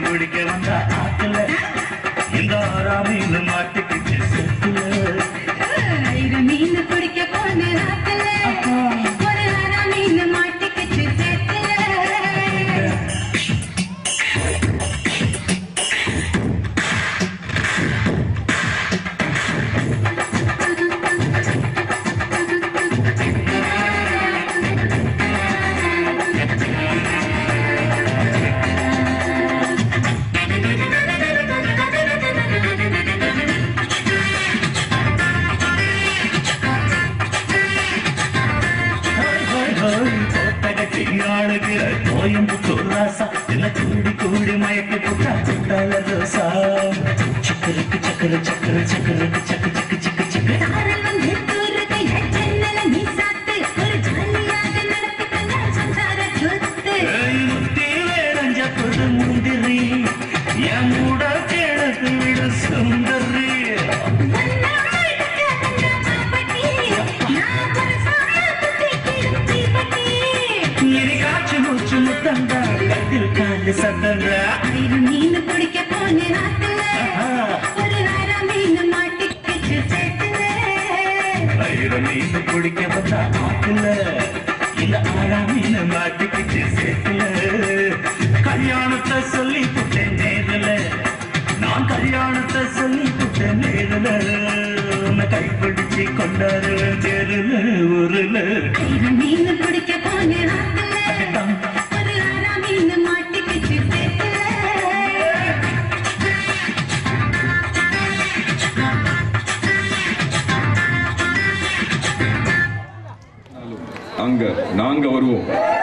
பிடிக்க வந்த ஆத்துல இந்த ஆறா மீன் மாட்டுக்கிச்சு செத்துல ஆயிரம் மீன் பிடிக்க போன ராத்துல ஒரு அரை மீன் மாட்டிக்கிச்சு சேத்துல ஹோய், ஹோய், ஹோய், கோத்தகத்தி ஆளுகிற கோயம்புத்தூர் ராசா என்ன கூடி கூடி மயக்கி புட்டா புட்டால ரோசா சக்கருக்கு சக்கர சக்கர சக்கருக்கு சக்கு சக்கு சக்கு சக்கு சாரல் வந்து தூரத்தை ஜன்னல நீ சாத்து ஒரு ஜாலியாக நடத்திக்கங்க சம்சார சொத்து ஏய், முத்தி வேடஞ்ச புது முந்திரி என் மூட கிழக்கு விடு சுந்தரி வண்ணா மழுக்க வந்த பாப்பட்டி நான் ஒரு சாய புத்தி கிடுத்தி பட்டி இனி காற்று மூச்சு முத்தண்டா கட்டில் காலு சத்தண்டா ஆயிரம் மீன் பிடிக்க போன ராத்துல ஒரு அரை மீன் மாட்டிக்கிச்சு சேத்துல ஆயிரம் மீன் பிடிக்க வந்த ஆத்துல இந்த ஆறா மீன் மாட்டிக்கிச்சு சேர்த்துல கல்யாணத்தை சொல்லி புட்டேன் நேரில் நான் கல்யாணத்தை சொல்லி புட்டேன் நேரில் உன்னை கைப்பிடிச்சு கொண்டாடுவேன் நேரில் ஊரில் ஆயிரம் மீன் பிடிக்க போன ராத்துல ஒரு அரை மீன் மாட்டிக்கிச்சு சேத்துல அங்க நாங்க வருவோம்